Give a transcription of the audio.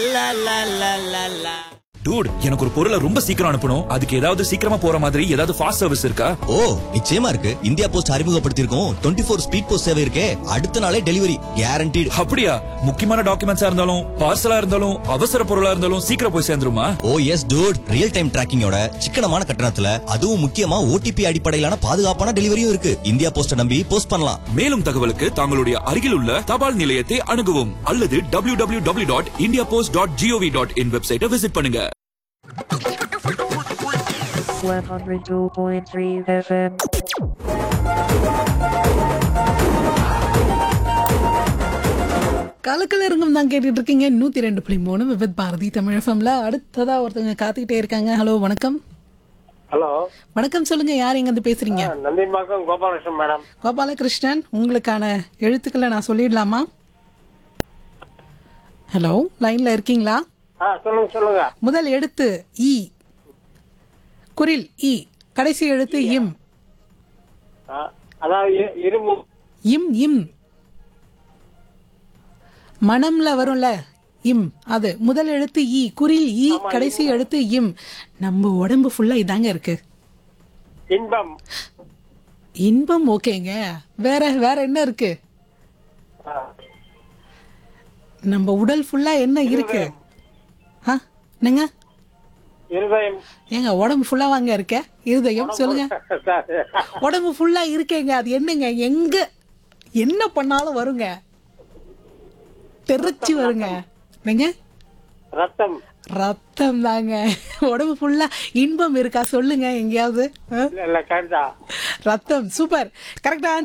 Dude எனக்கு ஒரு பொருளை ரொம்ப சீக்கிரம் அனுப்பணும் அதுக்கு ஏதாவது சீக்கிரமா போற மாதிரி ஏதாவது ஃபாஸ்ட் சர்வீஸ் இருக்கா ஓ நிச்சயமா இருக்கு இந்தியா போஸ்ட் அறிமுகப்படுத்தியிருக்கோம் டுவெண்ட்டி ஃபோர் ஸ்பீட் போஸ்ட் சேவை இருக்கே அடுத்த நாளே டெலிவரி கேரண்டீடு அப்படியா முக்கியமான டாக்குமெண்ட்ஸா இருந்தாலும் பார்சலா இருந்தாலும் அவசர பொருளா இருந்தாலும் சீக்கிரம் போய் சேர்ந்துருமா oh yes dude real time டிராக்கிங்கோட சிக்கனமான கட்டணத்துல அதுவும் முக்கியமா ஓடிபி அடிப்படையிலான பாதுகாப்பான டெலிவரியும் இருக்கு இந்தியா போஸ்ட நம்பி போஸ்ட் பண்ணலாம் மேலும் தகவலுக்கு தங்களுடைய அருகில் உள்ள தபால் நிலையத்தை அணுகவும் அல்லது W W W dot India post dot GOV dot in வெப்சைட்டை விசிட் பண்ணுங்க 102.3 FM. கலக்கல இருங்கும் தான் கேட்டுட்டு இருக்கீங்க நூத்தி ரெண்டு புள்ளி மூணு விபத் பாரதி தமிழ் எஃப்எம்ல அடுத்ததா ஒருத்தவங்க காத்துக்கிட்டே இருக்காங்க ஹலோ வணக்கம் ஹலோ வணக்கம் சொல்லுங்க யார் எங்க இருந்து பேசுறீங்க நந்தின்பாக்கம் கோபாலகிருஷ்ணன் மேடம் கோபாலகிருஷ்ணன் உங்களுக்கான எழுத்துக்களை நான் சொல்லிடலாமா ஹலோ லைன்ல இருக்கீங்களா ஆ சொல்லுங்க சொல்லுங்க முதல் எழுத்து இ குரில் இ கடைசி எழுத்து இம் ஆ, அதாவது இ- இரும்பு இம் இம் மனம்ல வரும்ல இம் அது முதல் எழுத்து இ குரில் இ கடைசி எழுத்து இம் நம்ம உடம்பு ஃபுல்லா இதாங்க இருக்கு இன்பம் இன்பம் ஓகேங்க வேற வேற என்ன இருக்கு ஆ, நம்ம உடல் ஃபுல்லா என்ன இருக்கு ஆ என்னங்க இருதயம் ஏங்க உடம்பு ஃபுல்லா வாங்க இருக்க இருதயம் சொல்லுங்க உடம்பு ஃபுல்லா இருக்கேங்க அது என்னங்க எங்க என்ன பண்ணாலும் வருங்க தெரிச்சு வருங்க என்னங்க ரத்தம் ரத்தம் தாங்க உடம்பு ஃபுல்லா இன்பம் இருக்கா சொல்லுங்க எங்கேயாவது ஆ? இல்ல இல்ல கரெக்டா ரத்தம் சூப்பர் கரெக்டா